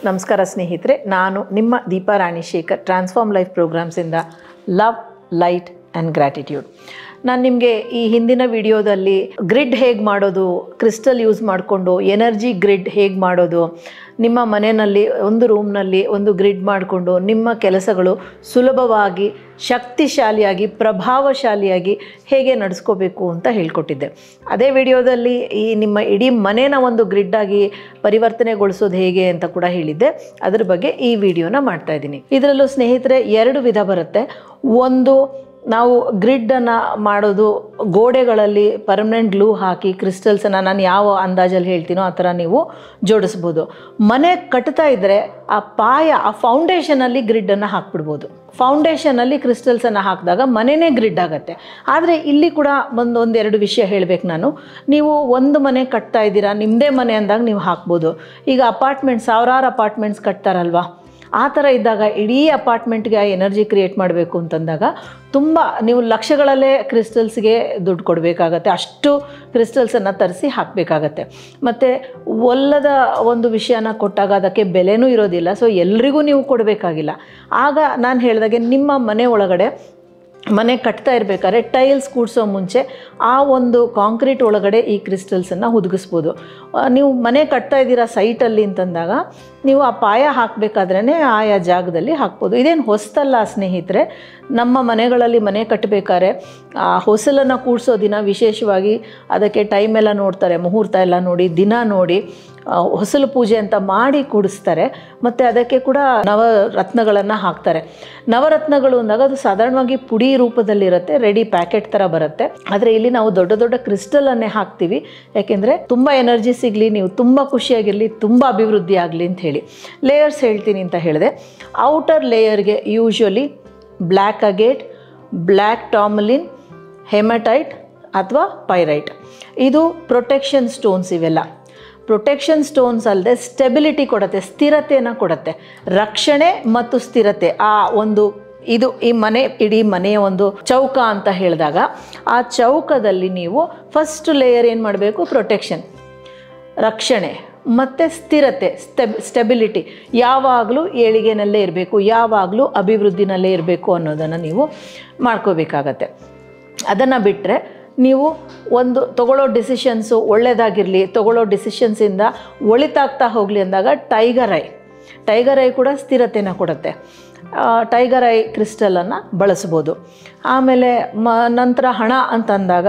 ನಮಸ್ಕಾರ ಸ್ನೇಹಿತರೆ ನಾನು ನಿಮ್ಮ ದೀಪಾ ರಾಣಿ ಶೇಖರ್ ಟ್ರಾನ್ಸ್ಫಾರ್ಮ್ ಲೈಫ್ ಪ್ರೋಗ್ರಾಮ್ಸಿಂದ ಲವ್ ಲೈಟ್ ಆ್ಯಂಡ್ ಗ್ರ್ಯಾಟಿಟ್ಯೂಡ್ ನಾನು ನಿಮಗೆ ಈ ಹಿಂದಿನ ವಿಡಿಯೋದಲ್ಲಿ ಗ್ರಿಡ್ ಹೇಗೆ ಮಾಡೋದು ಕ್ರಿಸ್ಟಲ್ ಯೂಸ್ ಮಾಡಿಕೊಂಡು ಎನರ್ಜಿ ಗ್ರಿಡ್ ಹೇಗೆ ಮಾಡೋದು ನಿಮ್ಮ ಮನೆಯಲ್ಲಿ ಒಂದು ರೂಮ್ನಲ್ಲಿ ಒಂದು ಗ್ರಿಡ್ ಮಾಡಿಕೊಂಡು ನಿಮ್ಮ ಕೆಲಸಗಳು ಸುಲಭವಾಗಿ ಶಕ್ತಿಶಾಲಿಯಾಗಿ ಪ್ರಭಾವಶಾಲಿಯಾಗಿ ಹೇಗೆ ನಡೆಸ್ಕೋಬೇಕು ಅಂತ ಹೇಳ್ಕೊಟ್ಟಿದ್ದೆ ಅದೇ ವಿಡಿಯೋದಲ್ಲಿ ಈ ನಿಮ್ಮ ಇಡೀ ಮನೇನ ಒಂದು ಗ್ರಿಡ್ ಆಗಿ ಪರಿವರ್ತನೆಗೊಳಿಸೋದು ಹೇಗೆ ಅಂತ ಕೂಡ ಹೇಳಿದ್ದೆ ಅದ್ರ ಬಗ್ಗೆ ಈ ವಿಡಿಯೋನ ಮಾಡ್ತಾ ಇದ್ದೀನಿ ಇದರಲ್ಲೂ ಸ್ನೇಹಿತರೆ ಎರಡು ವಿಧ ಬರುತ್ತೆ ಒಂದು ನಾವು ಗ್ರಿಡ್ಡನ್ನು ಮಾಡೋದು ಗೋಡೆಗಳಲ್ಲಿ ಪರ್ಮನೆಂಟ್ ಗ್ಲೂ ಹಾಕಿ ಕ್ರಿಸ್ಟಲ್ಸನ್ನು ನಾನು ಯಾವ ಅಂದಾಜಲ್ಲಿ ಹೇಳ್ತೀನೋ ಆ ಥರ ನೀವು ಜೋಡಿಸ್ಬೋದು ಮನೆ ಕಟ್ತಾ ಇದ್ದರೆ ಆ ಪಾಯ ಆ ಫೌಂಡೇಶನಲ್ಲಿ ಗ್ರಿಡ್ಡನ್ನು ಹಾಕ್ಬಿಡ್ಬೋದು ಫೌಂಡೇಶನಲ್ಲಿ ಕ್ರಿಸ್ಟಲ್ಸನ್ನು ಹಾಕಿದಾಗ ಮನೆಯೇ ಗ್ರಿಡ್ ಆಗುತ್ತೆ ಆದರೆ ಇಲ್ಲಿ ಕೂಡ ಒಂದು ಒಂದೆರಡು ವಿಷಯ ಹೇಳಬೇಕು ನಾನು ನೀವು ಒಂದು ಮನೆ ಕಟ್ತಾ ಇದ್ದೀರಾ ನಿಮ್ಮದೇ ಮನೆ ಅಂದಾಗ ನೀವು ಹಾಕ್ಬೋದು ಈಗ ಅಪಾರ್ಟ್ಮೆಂಟ್ ಸಾವಿರಾರು ಅಪಾರ್ಟ್ಮೆಂಟ್ಸ್ ಕಟ್ತಾರಲ್ವಾ ಆ ಥರ ಇದ್ದಾಗ ಇಡೀ ಅಪಾರ್ಟ್ಮೆಂಟ್ಗೆ ಆ ಎನರ್ಜಿ ಕ್ರಿಯೇಟ್ ಮಾಡಬೇಕು ಅಂತಂದಾಗ ತುಂಬ ನೀವು ಲಕ್ಷಗಳಲ್ಲೇ ಕ್ರಿಸ್ಟಲ್ಸ್ಗೆ ದುಡ್ಡು ಕೊಡಬೇಕಾಗತ್ತೆ ಅಷ್ಟು ಕ್ರಿಸ್ಟಲ್ಸನ್ನು ತರಿಸಿ ಹಾಕಬೇಕಾಗತ್ತೆ ಮತ್ತು ಒಲ್ಲದ ಒಂದು ವಿಷಯನ ಕೊಟ್ಟಾಗ ಅದಕ್ಕೆ ಬೆಲೆನೂ ಇರೋದಿಲ್ಲ ಸೊ ಎಲ್ರಿಗೂ ನೀವು ಕೊಡಬೇಕಾಗಿಲ್ಲ ಆಗ ನಾನು ಹೇಳಿದಾಗೆ ನಿಮ್ಮ ಮನೆ ಒಳಗಡೆ ಮನೆ ಕಟ್ತಾ ಇರಬೇಕಾದ್ರೆ ಟೈಲ್ಸ್ ಕೂಡಿಸೋ ಮುಂಚೆ ಆ ಒಂದು ಕಾಂಕ್ರೀಟ್ ಒಳಗಡೆ ಈ ಕ್ರಿಸ್ಟಲ್ಸನ್ನು ಹುದುಗಿಸ್ಬೋದು ಆ, ನೀವು ಮನೆ ಕಟ್ತಾ ಇದ್ದೀರಾ ಸೈಟಲ್ಲಿ ಅಂತಂದಾಗ ನೀವು ಆ ಪಾಯ ಹಾಕಬೇಕಾದ್ರೇ ಆಯಾ ಜಾಗದಲ್ಲಿ ಹಾಕ್ಬೋದು ಇದೇನು ಹೊಸ್ತಲ್ಲ ಸ್ನೇಹಿತರೆ ನಮ್ಮ ಮನೆಗಳಲ್ಲಿ ಮನೆ ಕಟ್ಟಬೇಕಾದ್ರೆ ಆ ಹೊಸಲನ್ನು ಕೂಡಿಸೋ ದಿನ ವಿಶೇಷವಾಗಿ ಅದಕ್ಕೆ ಟೈಮ್ ಎಲ್ಲ ನೋಡ್ತಾರೆ ಮುಹೂರ್ತ ಎಲ್ಲ ನೋಡಿ ದಿನ ನೋಡಿ ಆ, ಹೊಸಲು ಪೂಜೆ ಅಂತ ಮಾಡಿ ಕೂಡಿಸ್ತಾರೆ ಮತ್ತು ಅದಕ್ಕೆ ಕೂಡ ನವರತ್ನಗಳನ್ನು ಹಾಕ್ತಾರೆ ನವರತ್ನಗಳು ಅಂದಾಗ ಅದು ಸಾಧಾರಣವಾಗಿ ಪುಡಿ ರೂಪದಲ್ಲಿರುತ್ತೆ ರೆಡಿ ಪ್ಯಾಕೆಟ್ ಥರ ಬರುತ್ತೆ ಆದರೆ ಇಲ್ಲಿ ನಾವು ದೊಡ್ಡ ದೊಡ್ಡ ಕ್ರಿಸ್ಟಲನ್ನೇ ಹಾಕ್ತೀವಿ ಯಾಕೆಂದರೆ ತುಂಬ ಎನರ್ಜಿ ಸಿಗಲಿ ನೀವು ತುಂಬ ಖುಷಿಯಾಗಿರಲಿ ತುಂಬ ಅಭಿವೃದ್ಧಿ ಆಗಲಿ ಅಂತ ಹೇಳಿ ಲೇಯರ್ಸ್ ಹೇಳ್ತೀನಿ ಅಂತ ಹೇಳಿದೆ ಔಟರ್ ಲೇಯರ್ಗೆ usually black agate black tourmaline hematite ಅಥವಾ ಪೈರೈಟ್ ಇದು ಪ್ರೊಟೆಕ್ಷನ್ ಸ್ಟೋನ್ಸ್ ಇವೆಲ್ಲ ಪ್ರೊಟೆಕ್ಷನ್ ಸ್ಟೋನ್ಸ್ ಅಲ್ಲದೆ ಸ್ಟೆಬಿಲಿಟಿ ಕೊಡುತ್ತೆ ಸ್ಥಿರತೆಯನ್ನು ಕೊಡುತ್ತೆ ರಕ್ಷಣೆ ಮತ್ತು ಸ್ಥಿರತೆ ಆ ಒಂದು ಇದು ಈ ಮನೆ ಇಡೀ ಮನೆಯ ಒಂದು ಚೌಕ ಅಂತ ಹೇಳಿದಾಗ ಆ ಚೌಕದಲ್ಲಿ ನೀವು ಫಸ್ಟ್ ಲೇಯರ್ ಏನು ಮಾಡಬೇಕು ಪ್ರೊಟೆಕ್ಷನ್ ರಕ್ಷಣೆ ಮತ್ತು ಸ್ಥಿರತೆ ಸ್ಟೆಬ್ ಸ್ಟೆಬಿಲಿಟಿ ಯಾವಾಗಲೂ ಏಳಿಗೆನಲ್ಲೇ ಇರಬೇಕು ಯಾವಾಗಲೂ ಅಭಿವೃದ್ಧಿನಲ್ಲೇ ಇರಬೇಕು ಅನ್ನೋದನ್ನು ನೀವು ಮಾಡ್ಕೋಬೇಕಾಗತ್ತೆ ಅದನ್ನು ಬಿಟ್ಟರೆ ನೀವು ಒಂದು ತಗೊಳ್ಳೋ ಡಿಸಿಷನ್ಸು ಒಳ್ಳೆಯದಾಗಿರಲಿ ತಗೊಳ್ಳೋ ಡಿಸಿಷನ್ಸಿಂದ ಒಳಿತಾಗ್ತಾ ಹೋಗಲಿ ಅಂದಾಗ ಟೈಗರ್ ಐ ಟೈಗರ್ ಐ ಕೂಡ ಸ್ಥಿರತೆನ ಕೊಡುತ್ತೆ ಆ, ಟೈಗರ್ ಐ ಕ್ರಿಸ್ಟಲನ್ನು ಬಳಸ್ಬೋದು ಆಮೇಲೆ ಮ ನಂತರ ಹಣ ಅಂತಂದಾಗ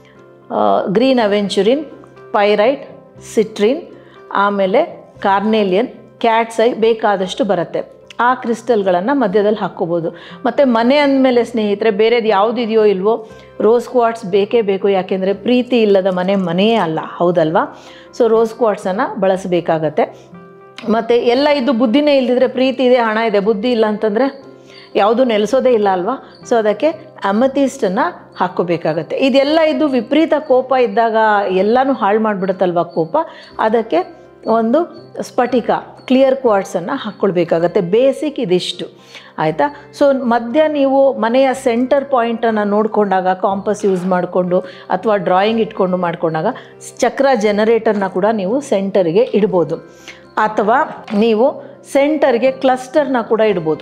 ಗ್ರೀನ್ ಅವೆಂಚುರಿನ್ ಪೈರೈಟ್ ಸಿಟ್ರಿನ್ ಆಮೇಲೆ ಕಾರ್ನೇಲಿಯನ್ ಕ್ಯಾಟ್ಸ್ ಐ ಬೇಕಾದಷ್ಟು ಬರುತ್ತೆ ಆ ಕ್ರಿಸ್ಟಲ್ಗಳನ್ನು ಮಧ್ಯದಲ್ಲಿ ಹಾಕ್ಕೋಬೋದು ಮತ್ತು ಮನೆ ಅಂದಮೇಲೆ ಸ್ನೇಹಿತರೆ ಬೇರೆದು ಯಾವುದಿದೆಯೋ ಇಲ್ವೋ ರೋಸ್ ಕ್ವಾಟ್ಸ್ ಬೇಕೇ ಬೇಕು ಯಾಕೆಂದರೆ ಪ್ರೀತಿ ಇಲ್ಲದ ಮನೆ ಮನೆಯೇ ಅಲ್ಲ ಹೌದಲ್ವಾ ಸೊ ರೋಸ್ ಕ್ವಾಟ್ಸನ್ನು ಬಳಸಬೇಕಾಗತ್ತೆ ಮತ್ತು ಎಲ್ಲ ಇದು ಬುದ್ಧಿನೇ ಇಲ್ದಿದ್ರೆ ಪ್ರೀತಿ ಇದೆ ಹಣ ಇದೆ ಬುದ್ಧಿ ಇಲ್ಲ ಅಂತಂದರೆ ಯಾವುದು ನೆಲೆಸೋದೇ ಇಲ್ಲ ಅಲ್ವಾ ಸೊ ಅದಕ್ಕೆ ಅಮತೀಸ್ಟನ್ನು ಹಾಕ್ಕೋಬೇಕಾಗತ್ತೆ ಇದೆಲ್ಲ ಇದು ವಿಪರೀತ ಕೋಪ ಇದ್ದಾಗ ಎಲ್ಲನೂ ಹಾಳು ಮಾಡಿಬಿಡುತ್ತಲ್ವ ಕೋಪ ಅದಕ್ಕೆ ಒಂದು ಸ್ಫಟಿಕ ಕ್ಲಿಯರ್ ಕ್ವಾರ್ಟ್ಸನ್ನು ಹಾಕ್ಕೊಳ್ಬೇಕಾಗತ್ತೆ ಬೇಸಿಕ್ ಇದಿಷ್ಟು ಆಯಿತಾ ಸೊ ಮಧ್ಯ ನೀವು ಮನೆಯ ಸೆಂಟರ್ ಪಾಯಿಂಟನ್ನು ನೋಡಿಕೊಂಡಾಗ ಕಾಂಪಸ್ ಯೂಸ್ ಮಾಡಿಕೊಂಡು ಅಥವಾ ಡ್ರಾಯಿಂಗ್ ಇಟ್ಕೊಂಡು ಮಾಡಿಕೊಂಡಾಗ ಚಕ್ರ ಜನರೇಟರ್ನ ಕೂಡ ನೀವು ಸೆಂಟರ್ಗೆ ಇಡ್ಬೋದು ಅಥವಾ ನೀವು ಸೆಂಟರ್ಗೆ ಕ್ಲಸ್ಟರ್ನ ಕೂಡ ಇಡ್ಬೋದು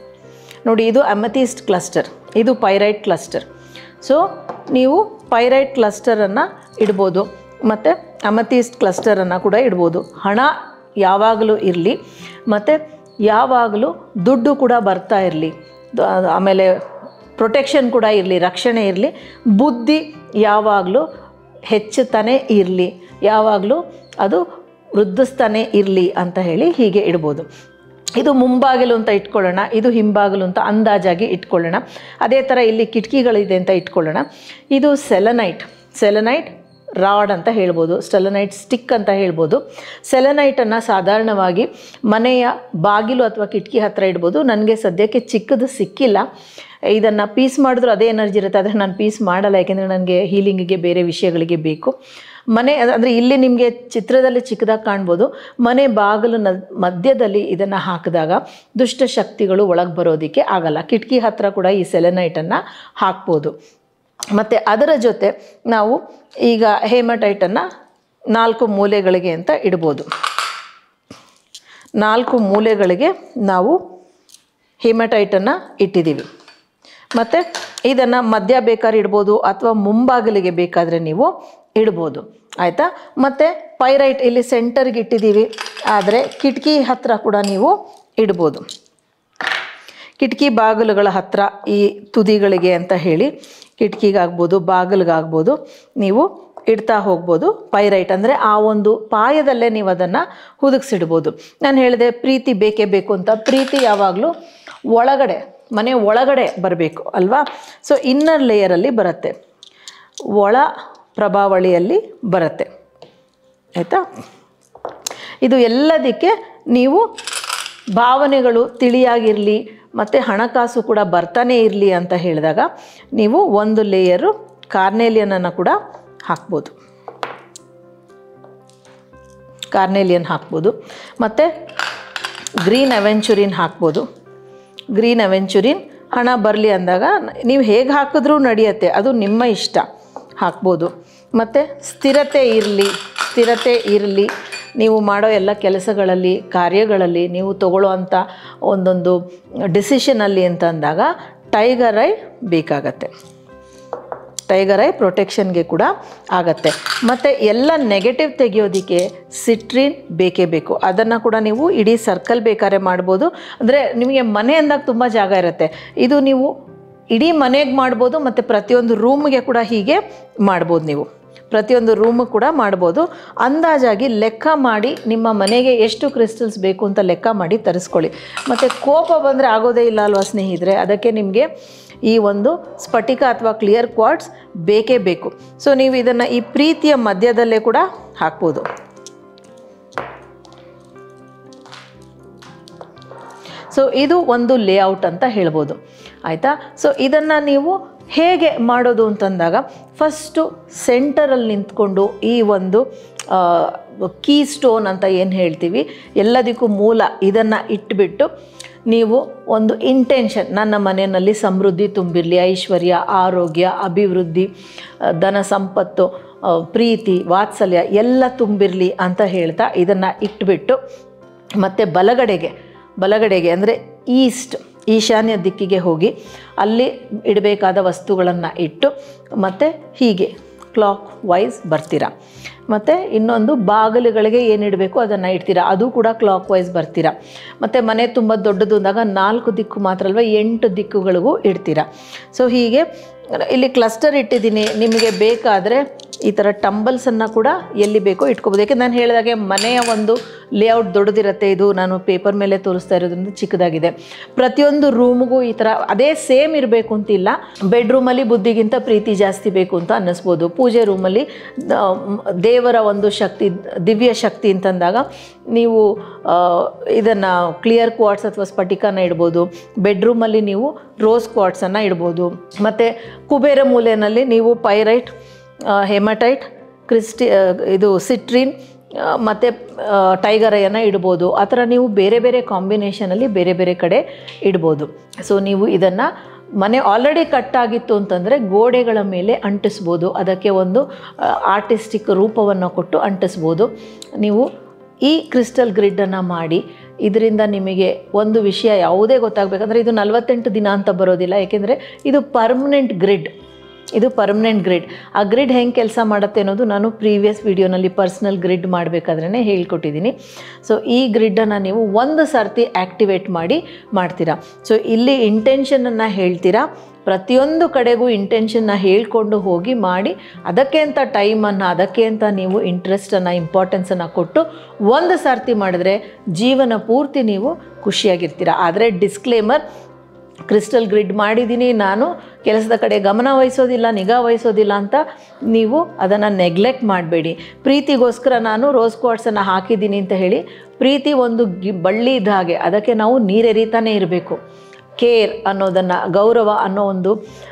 ನೋಡಿ ಇದು ಅಮಥೀಸ್ಟ್ ಕ್ಲಸ್ಟರ್ ಇದು ಪೈರೈಟ್ ಕ್ಲಸ್ಟರ್ ಸೊ ನೀವು ಪೈರೈಟ್ ಕ್ಲಸ್ಟರನ್ನು ಇಡ್ಬೋದು ಮತ್ತು ಅಮಥೀಸ್ಟ್ ಕ್ಲಸ್ಟರನ್ನು ಕೂಡ ಇಡ್ಬೋದು ಹಣ ಯಾವಾಗಲೂ ಇರಲಿ ಮತ್ತು ಯಾವಾಗಲೂ ದುಡ್ಡು ಕೂಡ ಬರ್ತಾ ಇರಲಿ ಆಮೇಲೆ ಪ್ರೊಟೆಕ್ಷನ್ ಕೂಡ ಇರಲಿ ರಕ್ಷಣೆ ಇರಲಿ ಬುದ್ಧಿ ಯಾವಾಗಲೂ ಹೆಚ್ಚುತ್ತಾನೆ ಇರಲಿ ಯಾವಾಗಲೂ ಅದು ವೃದ್ಧಿಸ್ತಾನೆ ಇರಲಿ ಅಂತ ಹೇಳಿ ಹೀಗೆ ಇಡ್ಬೋದು ಇದು ಮುಂಬಾಗಿಲು ಅಂತ ಇಟ್ಕೊಳ್ಳೋಣ ಇದು ಹಿಂಬಾಗಿಲು ಅಂತ ಅಂದಾಜಾಗಿ ಇಟ್ಕೊಳ್ಳೋಣ ಅದೇ ಥರ ಇಲ್ಲಿ ಕಿಟಕಿಗಳಿದೆ ಅಂತ ಇಟ್ಕೊಳ್ಳೋಣ ಇದು ಸೆಲನೈಟ್ ಸೆಲನೈಟ್ ರಾಡ್ ಅಂತ ಹೇಳ್ಬೋದು ಸೆಲನೈಟ್ ಸ್ಟಿಕ್ ಅಂತ ಹೇಳ್ಬೋದು ಸೆಲನೈಟನ್ನು ಸಾಧಾರಣವಾಗಿ ಮನೆಯ ಬಾಗಿಲು ಅಥವಾ ಕಿಟಕಿ ಹತ್ತಿರ ಇಡ್ಬೋದು ನನಗೆ ಸದ್ಯಕ್ಕೆ ಚಿಕ್ಕದು ಸಿಕ್ಕಿಲ್ಲ ಇದನ್ನು ಪೀಸ್ ಮಾಡಿದ್ರು ಅದೇ ಎನರ್ಜಿ ಇರುತ್ತೆ ಆದರೆ ನಾನು ಪೀಸ್ ಮಾಡಲ್ಲ ಯಾಕೆಂದರೆ ನನಗೆ ಹೀಲಿಂಗಿಗೆ ಬೇರೆ ವಿಷಯಗಳಿಗೆ ಬೇಕು ಮನೆ ಅಂದರೆ ಇಲ್ಲಿ ನಿಮಗೆ ಚಿತ್ರದಲ್ಲಿ ಚಿಕ್ಕದಾಗಿ ಕಾಣ್ಬೋದು ಮನೆ ಬಾಗಿಲಿನ ಮಧ್ಯದಲ್ಲಿ ಇದನ್ನು ಹಾಕಿದಾಗ ದುಷ್ಟ ಶಕ್ತಿಗಳು ಒಳಗೆ ಬರೋದಕ್ಕೆ ಆಗಲ್ಲ ಕಿಟಕಿ ಹತ್ತಿರ ಕೂಡ ಈ ಸೆಲೆನೈಟನ್ನು ಹಾಕ್ಬೋದು ಮತ್ತು ಅದರ ಜೊತೆ ನಾವು ಈಗ ಹೇಮಟೈಟನ್ನು ನಾಲ್ಕು ಮೂಲೆಗಳಿಗೆ ಅಂತ ಇಡ್ಬೋದು ನಾಲ್ಕು ಮೂಲೆಗಳಿಗೆ ನಾವು ಹಿಮಟೈಟನ್ನು ಇಟ್ಟಿದ್ದೀವಿ ಮತ್ತು ಇದನ್ನು ಮಧ್ಯ ಬೇಕಾದ್ರೆ ಇಡ್ಬೋದು ಅಥವಾ ಮುಂಬಾಗಿಲಿಗೆ ಬೇಕಾದರೆ ನೀವು ಇಡ್ಬೋದು ಆಯಿತಾ ಮತ್ತು ಪೈರೈಟ್ ಇಲ್ಲಿ ಸೆಂಟರ್ಗೆ ಇಟ್ಟಿದ್ದೀವಿ ಆದರೆ ಕಿಟಕಿ ಹತ್ತಿರ ಕೂಡ ನೀವು ಇಡ್ಬೋದು ಕಿಟಕಿ ಬಾಗಿಲುಗಳ ಹತ್ತಿರ ಈ ತುದಿಗಳಿಗೆ ಅಂತ ಹೇಳಿ ಕಿಟಕಿಗಾಗ್ಬೋದು ಬಾಗಿಲಿಗಾಗ್ಬೋದು ನೀವು ಇಡ್ತಾ ಹೋಗ್ಬೋದು ಪೈರೈಟ್ ಅಂದರೆ ಆ ಒಂದು ಪಾಯದಲ್ಲೇ ನೀವು ಅದನ್ನು ಹುದುಗಿಸಿಡ್ಬೋದು ನಾನು ಹೇಳಿದೆ ಪ್ರೀತಿ ಬೇಕೇ ಬೇಕು ಅಂತ ಪ್ರೀತಿ ಯಾವಾಗಲೂ ಒಳಗಡೆ ಮನೆ ಒಳಗಡೆ ಬರಬೇಕು ಅಲ್ವಾ ಸೊ ಇನ್ನರ್ ಲೇಯರಲ್ಲಿ ಬರುತ್ತೆ ಒಳ ಪ್ರಭಾವಳಿಯಲ್ಲಿ ಬರುತ್ತೆ ಆಯಿತಾ ಇದು ಎಲ್ಲದಕ್ಕೆ ನೀವು ಭಾವನೆಗಳು ತಿಳಿಯಾಗಿರಲಿ ಮತ್ತು ಹಣಕಾಸು ಕೂಡ ಬರ್ತಾನೆ ಇರಲಿ ಅಂತ ಹೇಳಿದಾಗ ನೀವು ಒಂದು ಲೇಯರು ಕಾರ್ನೇಲಿಯನನ್ನು ಕೂಡ ಹಾಕ್ಬೋದು ಕಾರ್ನೇಲಿಯನ್ ಹಾಕ್ಬೋದು ಮತ್ತು ಗ್ರೀನ್ ಅವೆಂಚುರಿನ್ ಹಾಕ್ಬೋದು ಗ್ರೀನ್ ಅವೆಂಚುರಿನ್ ಹಣ ಬರಲಿ ಅಂದಾಗ ನೀವು ಹೇಗೆ ಹಾಕಿದ್ರೂ ನಡೆಯುತ್ತೆ ಅದು ನಿಮ್ಮ ಇಷ್ಟ ಹಾಕ್ಬೋದು ಮತ್ತು ಸ್ಥಿರತೆ ಇರಲಿ ಸ್ಥಿರತೆ ಇರಲಿ ನೀವು ಮಾಡೋ ಎಲ್ಲ ಕೆಲಸಗಳಲ್ಲಿ ಕಾರ್ಯಗಳಲ್ಲಿ ನೀವು ತಗೊಳ್ಳೋ ಅಂಥ ಒಂದೊಂದು ಡಿಸಿಷನಲ್ಲಿ ಅಂತ ಅಂದಾಗ ಟೈಗರ್ ಐ ಬೇಕಾಗತ್ತೆ ಟೈಗರ್ ಐ ಪ್ರೊಟೆಕ್ಷನ್ಗೆ ಕೂಡ ಆಗತ್ತೆ ಮತ್ತು ಎಲ್ಲ ನೆಗೆಟಿವ್ ತೆಗೆಯೋದಕ್ಕೆ ಸಿಟ್ರಿನ್ ಬೇಕೇ ಬೇಕು ಅದನ್ನು ಕೂಡ ನೀವು ಇಡೀ ಸರ್ಕಲ್ ಬೇಕಾದ್ರೆ ಮಾಡ್ಬೋದು ಅಂದರೆ ನಿಮಗೆ ಮನೆ ಅಂದಾಗ ತುಂಬ ಜಾಗ ಇರುತ್ತೆ ಇದು ನೀವು ಇಡೀ ಮನೆಗೆ ಮಾಡ್ಬೋದು ಮತ್ತು ಪ್ರತಿಯೊಂದು ರೂಮ್ಗೆ ಕೂಡ ಹೀಗೆ ಮಾಡ್ಬೋದು ನೀವು ಪ್ರತಿಯೊಂದು ರೂಮು ಕೂಡ ಮಾಡ್ಬೋದು ಅಂದಾಜಾಗಿ ಲೆಕ್ಕ ಮಾಡಿ ನಿಮ್ಮ ಮನೆಗೆ ಎಷ್ಟು ಕ್ರಿಸ್ಟಲ್ಸ್ ಬೇಕು ಅಂತ ಲೆಕ್ಕ ಮಾಡಿ ತರಿಸ್ಕೊಳ್ಳಿ ಮತ್ತು ಕೋಪ ಬಂದರೆ ಆಗೋದೇ ಇಲ್ಲ ಅಲ್ವಾ ಸ್ನೇಹಿತರೆ ಅದಕ್ಕೆ ನಿಮಗೆ ಈ ಒಂದು ಸ್ಫಟಿಕ ಅಥವಾ ಕ್ಲಿಯರ್ ಕ್ವಾರ್ಟ್ಸ್ ಬೇಕೇ ಬೇಕು ಸೊ ನೀವು ಇದನ್ನು ಈ ಪ್ರೀತಿಯ ಮಧ್ಯದಲ್ಲೇ ಕೂಡ ಹಾಕ್ಬೋದು ಸೊ ಇದು ಒಂದು ಲೇಔಟ್ ಅಂತ ಹೇಳ್ಬೋದು ಆಯಿತಾ ಸೊ ಇದನ್ನು ನೀವು ಹೇಗೆ ಮಾಡೋದು ಅಂತಂದಾಗ ಫಸ್ಟು ಸೆಂಟರಲ್ಲಿ ನಿಂತ್ಕೊಂಡು ಈ ಒಂದು ಕೀ ಸ್ಟೋನ್ ಅಂತ ಏನು ಹೇಳ್ತೀವಿ ಎಲ್ಲದಕ್ಕೂ ಮೂಲ ಇದನ್ನು ಇಟ್ಬಿಟ್ಟು ನೀವು ಒಂದು ಇಂಟೆನ್ಷನ್ ನನ್ನ ಮನೆಯಲ್ಲಿ ಸಮೃದ್ಧಿ ತುಂಬಿರಲಿ ಐಶ್ವರ್ಯ ಆರೋಗ್ಯ ಅಭಿವೃದ್ಧಿ ಆ, ಧನ ಸಂಪತ್ತು ಆ, ಪ್ರೀತಿ ವಾತ್ಸಲ್ಯ ಎಲ್ಲ ತುಂಬಿರಲಿ ಅಂತ ಹೇಳ್ತಾ ಇದನ್ನು ಇಟ್ಬಿಟ್ಟು ಮತ್ತು ಬಲಗಡೆಗೆ ಬಲಗಡೆಗೆ ಅಂದರೆ ಈಸ್ಟ್ ಈಶಾನ್ಯ ದಿಕ್ಕಿಗೆ ಹೋಗಿ ಅಲ್ಲಿ ಇಡಬೇಕಾದ ವಸ್ತುಗಳನ್ನು ಇಟ್ಟು ಮತ್ತು ಹೀಗೆ ಕ್ಲಾಕ್ ವೈಸ್ ಬರ್ತೀರಾ ಮತ್ತು ಇನ್ನೊಂದು ಬಾಗಿಲುಗಳಿಗೆ ಏನು ಇಡಬೇಕು ಅದನ್ನು ಇಡ್ತೀರಾ ಅದು ಕೂಡ ಕ್ಲಾಕ್ ವೈಸ್ ಬರ್ತೀರಾ ಮತ್ತು ಮನೆ ತುಂಬ ದೊಡ್ಡದು ಅಂದಾಗ ನಾಲ್ಕು ದಿಕ್ಕು ಮಾತ್ರ ಅಲ್ವಾ ಎಂಟು ದಿಕ್ಕುಗಳಿಗೂ ಇಡ್ತೀರಾ ಸೊ ಹೀಗೆ ಇಲ್ಲಿ ಕ್ಲಸ್ಟರ್ ಇಟ್ಟಿದ್ದೀನಿ ನಿಮಗೆ ಬೇಕಾದರೆ ಈ ಥರ ಟಂಬಲ್ಸನ್ನು ಕೂಡ ಎಲ್ಲಿ ಬೇಕೋ ಇಟ್ಕೋಬೋದು ಯಾಕೆ ನಾನು ಹೇಳಿದಾಗೆ ಮನೆಯ ಒಂದು ಲೇಔಟ್ ದೊಡ್ಡದಿರುತ್ತೆ ಇದು ನಾನು ಪೇಪರ್ ಮೇಲೆ ತೋರಿಸ್ತಾ ಇರೋದ್ರಿಂದ ಚಿಕ್ಕದಾಗಿದೆ ಪ್ರತಿಯೊಂದು ರೂಮ್ಗೂ ಈ ಥರ ಅದೇ ಸೇಮ್ ಇರಬೇಕು ಅಂತಿಲ್ಲ ಬೆಡ್ರೂಮಲ್ಲಿ ಬುದ್ಧಿಗಿಂತ ಪ್ರೀತಿ ಜಾಸ್ತಿ ಬೇಕು ಅಂತ ಅನ್ನಿಸ್ಬೋದು ಪೂಜೆ ರೂಮಲ್ಲಿ ಆ, ಮ್, ದೇವರ ಒಂದು ಶಕ್ತಿ ದಿವ್ಯ ಶಕ್ತಿ ಅಂತಂದಾಗ ನೀವು ಇದನ್ನು ಕ್ಲಿಯರ್ ಕ್ವಾರ್ಟ್ಸ್ ಅಥವಾ ಸ್ಫಟಿಕನ ಇಡ್ಬೋದು ಬೆಡ್ರೂಮಲ್ಲಿ ನೀವು ರೋಸ್ ಕ್ವಾರ್ಟ್ಸನ್ನು ಇಡ್ಬೋದು ಮತ್ತು ಕುಬೇರ ಮೂಲೆಯಲ್ಲಿ ನೀವು ಪೈರೈಟ್ ಹೆಮಟೈಟ್ ಕ್ರಿಸ್ಟಿ ಆ, ಇದು ಸಿಟ್ರಿನ್ ಮತ್ತು ಟೈಗರ್ ಐಯನ್ನು ಇಡ್ಬೋದು ಆ ಥರ ನೀವು ಬೇರೆ ಬೇರೆ ಕಾಂಬಿನೇಷನಲ್ಲಿ ಬೇರೆ ಬೇರೆ ಕಡೆ ಇಡ್ಬೋದು ಸೊ ನೀವು ಇದನ್ನು ಮನೆ ಆಲ್ರೆಡಿ ಕಟ್ಟಾಗಿತ್ತು ಅಂತಂದರೆ ಗೋಡೆಗಳ ಮೇಲೆ ಅಂಟಿಸ್ಬೋದು ಅದಕ್ಕೆ ಒಂದು ಆರ್ಟಿಸ್ಟಿಕ್ ರೂಪವನ್ನು ಕೊಟ್ಟು ಅಂಟಿಸ್ಬೋದು ನೀವು ಈ ಕ್ರಿಸ್ಟಲ್ ಗ್ರಿಡ್ಡನ್ನು ಮಾಡಿ ಇದರಿಂದ ನಿಮಗೆ ಒಂದು ವಿಷಯ ಯಾವುದೇ ಗೊತ್ತಾಗಬೇಕಂದ್ರೆ ಇದು ನಲವತ್ತೆಂಟು ದಿನ ಅಂತ ಬರೋದಿಲ್ಲ ಏಕೆಂದರೆ ಇದು ಪರ್ಮನೆಂಟ್ ಗ್ರಿಡ್ ಇದು ಪರ್ಮನೆಂಟ್ ಗ್ರಿಡ್ ಆ ಗ್ರಿಡ್ ಹೆಂಗೆ ಕೆಲಸ ಮಾಡುತ್ತೆ ಅನ್ನೋದು ನಾನು ಪ್ರೀವಿಯಸ್ ವೀಡಿಯೋನಲ್ಲಿ ಪರ್ಸ್ನಲ್ ಗ್ರಿಡ್ ಮಾಡಬೇಕಾದ್ರೇ ಹೇಳ್ಕೊಟ್ಟಿದ್ದೀನಿ ಸೊ ಈ ಗ್ರಿಡ್ಡನ್ನು ನೀವು ಒಂದು ಸರ್ತಿ ಆ್ಯಕ್ಟಿವೇಟ್ ಮಾಡಿ ಮಾಡ್ತೀರಾ ಸೊ ಇಲ್ಲಿ ಇಂಟೆನ್ಷನನ್ನು ಹೇಳ್ತೀರಾ ಪ್ರತಿಯೊಂದು ಕಡೆಗೂ ಇಂಟೆನ್ಷನ್ನ ಹೇಳ್ಕೊಂಡು ಹೋಗಿ ಮಾಡಿ ಅದಕ್ಕೆ ಅಂತ ಟೈಮನ್ನು ಅದಕ್ಕೆ ಅಂತ ನೀವು ಇಂಟ್ರೆಸ್ಟನ್ನು ಇಂಪಾರ್ಟೆನ್ಸನ್ನು ಕೊಟ್ಟು ಒಂದು ಸರ್ತಿ ಮಾಡಿದ್ರೆ ಜೀವನ ಪೂರ್ತಿ ನೀವು ಖುಷಿಯಾಗಿರ್ತೀರ ಆದರೆ ಡಿಸ್ಕ್ಲೇಮರ್ ಕ್ರಿಸ್ಟಲ್ ಗ್ರಿಡ್ ಮಾಡಿದ್ದೀನಿ ನಾನು ಕೆಲಸದ ಕಡೆ ಗಮನ ವಹಿಸೋದಿಲ್ಲ ನಿಗಾ ವಹಿಸೋದಿಲ್ಲ ಅಂತ ನೀವು ಅದನ್ನು ನೆಗ್ಲೆಕ್ಟ್ ಮಾಡಬೇಡಿ ಪ್ರೀತಿಗೋಸ್ಕರ ನಾನು ರೋಸ್ ಕ್ವಾಟ್ಸನ್ನು ಹಾಕಿದ್ದೀನಿ ಅಂತ ಹೇಳಿ ಪ್ರೀತಿ ಒಂದು ಗಿ ಬಳ್ಳಿ ಇದ್ದ ಹಾಗೆ ಅದಕ್ಕೆ ನಾವು ನೀರೆರಿತಾನೆ ಇರಬೇಕು ಕೇರ್ ಅನ್ನೋದನ್ನು ಗೌರವ ಅನ್ನೋ ಒಂದು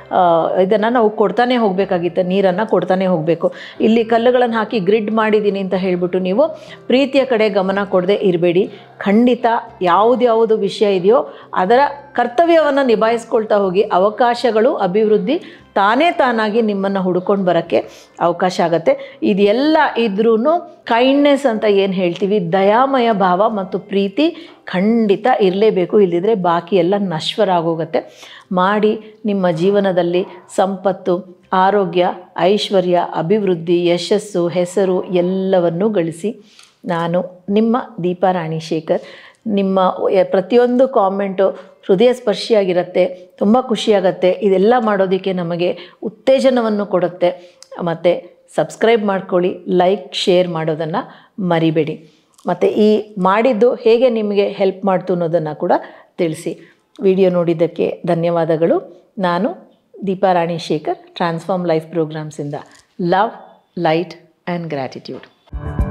ಇದನ್ನು ನಾವು ಕೊಡ್ತಾನೆ ಹೋಗಬೇಕಾಗಿತ್ತು ನೀರನ್ನು ಕೊಡ್ತಾನೆ ಹೋಗಬೇಕು ಇಲ್ಲಿ ಕಲ್ಲುಗಳನ್ನು ಹಾಕಿ ಗ್ರಿಡ್ ಮಾಡಿದ್ದೀನಿ ಅಂತ ಹೇಳಿಬಿಟ್ಟು ನೀವು ಪ್ರೀತಿಯ ಕಡೆ ಗಮನ ಕೊಡದೆ ಇರಬೇಡಿ ಖಂಡಿತ ಯಾವುದ್ಯಾವುದು ವಿಷಯ ಇದೆಯೋ ಅದರ ಕರ್ತವ್ಯವನ್ನು ನಿಭಾಯಿಸ್ಕೊಳ್ತಾ ಹೋಗಿ ಅವಕಾಶಗಳು ಅಭಿವೃದ್ಧಿ ತಾನೇ ತಾನಾಗಿ ನಿಮ್ಮನ್ನು ಹುಡ್ಕೊಂಡು ಬರೋಕ್ಕೆ ಅವಕಾಶ ಆಗುತ್ತೆ ಇದೆಲ್ಲ ಇದ್ರೂ ಕೈಂಡ್ನೆಸ್ ಅಂತ ಏನು ಹೇಳ್ತೀವಿ ದಯಾಮಯ ಭಾವ ಮತ್ತು ಪ್ರೀತಿ ಖಂಡಿತ ಇರಲೇಬೇಕು ಇಲ್ಲದಿದ್ದರೆ ಬಾಕಿ ಎಲ್ಲ ನಶ್ವರ ಆಗೋಗುತ್ತೆ ಮಾಡಿ ನಿಮ್ಮ ಜೀವನದಲ್ಲಿ ಸಂಪತ್ತು ಆರೋಗ್ಯ ಐಶ್ವರ್ಯ ಅಭಿವೃದ್ಧಿ ಯಶಸ್ಸು ಹೆಸರು ಎಲ್ಲವನ್ನೂ ಗಳಿಸಿ ನಾನು ನಿಮ್ಮ ದೀಪಾ ರಾಣಿ ಶೇಖರ್ ನಿಮ್ಮ ಯ- ಪ್ರತಿಯೊಂದು ಕಾಮೆಂಟು ಹೃದಯ ಸ್ಪರ್ಶಿಯಾಗಿರುತ್ತೆ ತುಂಬ ಖುಷಿಯಾಗತ್ತೆ ಇದೆಲ್ಲ ಮಾಡೋದಕ್ಕೆ ನಮಗೆ ಉತ್ತೇಜನವನ್ನು ಕೊಡುತ್ತೆ ಮತ್ತು ಸಬ್ಸ್ಕ್ರೈಬ್ ಮಾಡ್ಕೊಳ್ಳಿ ಲೈಕ್ ಶೇರ್ ಮಾಡೋದನ್ನು ಮರಿಬೇಡಿ ಮತ್ತು ಈ ಮಾಡಿದ್ದು ಹೇಗೆ ನಿಮಗೆ ಹೆಲ್ಪ್ ಮಾಡ್ತು ಅನ್ನೋದನ್ನು ಕೂಡ ತಿಳಿಸಿ ವಿಡಿಯೋ ನೋಡಿದ್ದಕ್ಕೆ ಧನ್ಯವಾದಗಳು ನಾನು ದೀಪಾ ರಾಣಿ ಶೇಖರ್ ಟ್ರಾನ್ಸ್ಫಾರ್ಮ್ ಲೈಫ್ ಪ್ರೋಗ್ರಾಮ್ಸಿಂದ ಲವ್ ಲೈಟ್ ಆ್ಯಂಡ್ ಗ್ರ್ಯಾಟಿಟ್ಯೂಡ್